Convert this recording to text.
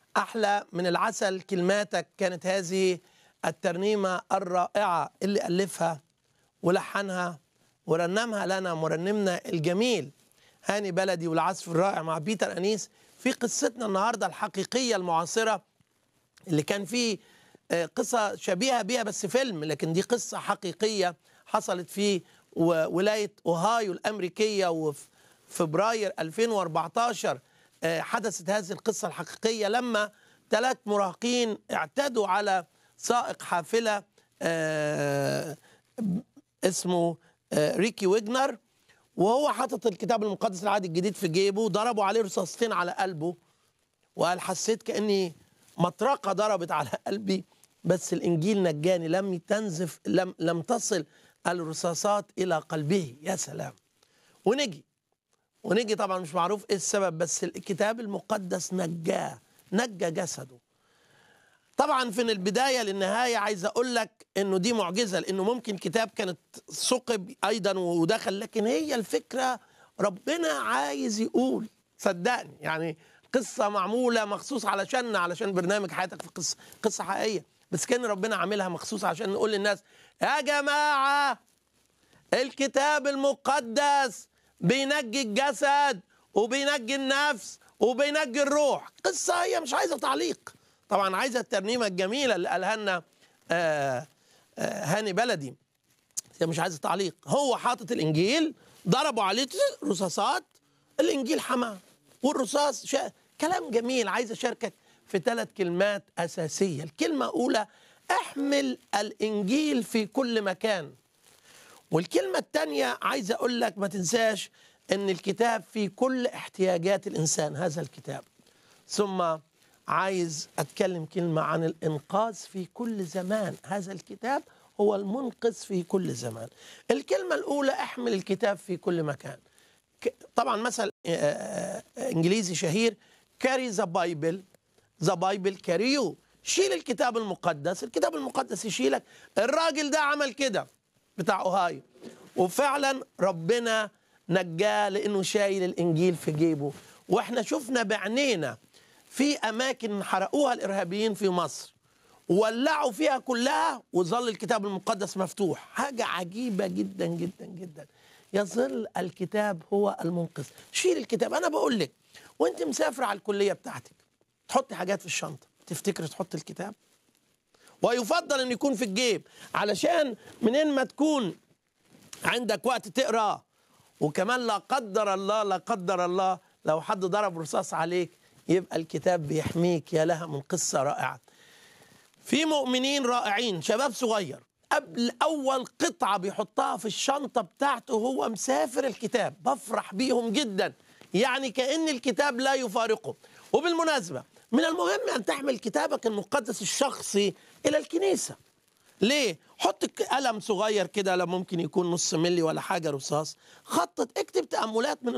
أحلى من العسل كلماتك كانت هذه الترنيمة الرائعة اللي ألفها ولحنها ورنمها لنا مرنمنا الجميل هاني بلدي والعزف الرائع مع بيتر أنيس في قصتنا النهاردة الحقيقية المعاصرة اللي كان فيه قصة شبيهة بيها بس فيلم لكن دي قصة حقيقية حصلت في ولاية أوهايو الأمريكية وفي فبراير 2014 حدثت هذه القصة الحقيقية لما ثلاث مراهقين اعتدوا على سائق حافلة اسمه ريكي ويجنر وهو حاطط الكتاب المقدس العهد الجديد في جيبه ضربوا عليه رصاصتين على قلبه وقال حسيت كأني مطرقة ضربت على قلبي بس الإنجيل نجاني لم تنزف لم, لم تصل الرصاصات إلى قلبه يا سلام ونجي ونجي طبعا مش معروف ايه السبب بس الكتاب المقدس نجاه نجى جسده طبعا في البداية للنهاية عايز أقول لك إنه دي معجزة لأنه ممكن كتاب كانت ثقب أيضا ودخل لكن هي الفكرة ربنا عايز يقول صدقني يعني قصة معمولة مخصوص علشان علشان برنامج حياتك في قصة قصة حقيقية بس كان ربنا عاملها مخصوص عشان نقول للناس يا جماعة الكتاب المقدس بينجي الجسد وبينجي النفس وبينجي الروح قصة هي مش عايزة تعليق طبعا عايزة الترنيمة الجميلة اللي قالها لنا آه آه هاني بلدي هي مش عايزة تعليق هو حاطط الإنجيل ضربوا عليه رصاصات الإنجيل حماه والرصاص شا... كلام جميل عايز أشاركك في ثلاث كلمات أساسية الكلمة الأولى احمل الإنجيل في كل مكان والكلمة الثانية عايز أقول لك ما تنساش أن الكتاب في كل احتياجات الإنسان هذا الكتاب ثم عايز أتكلم كلمة عن الإنقاذ في كل زمان هذا الكتاب هو المنقذ في كل زمان الكلمة الأولى احمل الكتاب في كل مكان طبعا مثل إنجليزي شهير carry the Bible the Bible carry you شيل الكتاب المقدس الكتاب المقدس يشيلك الراجل ده عمل كده بتاع اوهايو وفعلا ربنا نجاه لانه شايل الانجيل في جيبه واحنا شفنا بعينينا في اماكن حرقوها الارهابيين في مصر وولعوا فيها كلها وظل الكتاب المقدس مفتوح حاجه عجيبه جدا جدا جدا يظل الكتاب هو المنقذ شيل الكتاب انا بقول لك وانت مسافره على الكليه بتاعتك تحطي حاجات في الشنطه تفتكري تحط الكتاب ويفضل ان يكون في الجيب علشان منين ما تكون عندك وقت تقرا وكمان لا قدر الله لا قدر الله لو حد ضرب رصاص عليك يبقى الكتاب بيحميك يا لها من قصه رائعه في مؤمنين رائعين شباب صغير قبل اول قطعه بيحطها في الشنطه بتاعته هو مسافر الكتاب بفرح بيهم جدا يعني كان الكتاب لا يفارقه وبالمناسبه من المهم ان تحمل كتابك المقدس الشخصي الى الكنيسه ليه حط قلم صغير كده لا ممكن يكون نص ملي ولا حاجه رصاص خطط اكتب تاملات من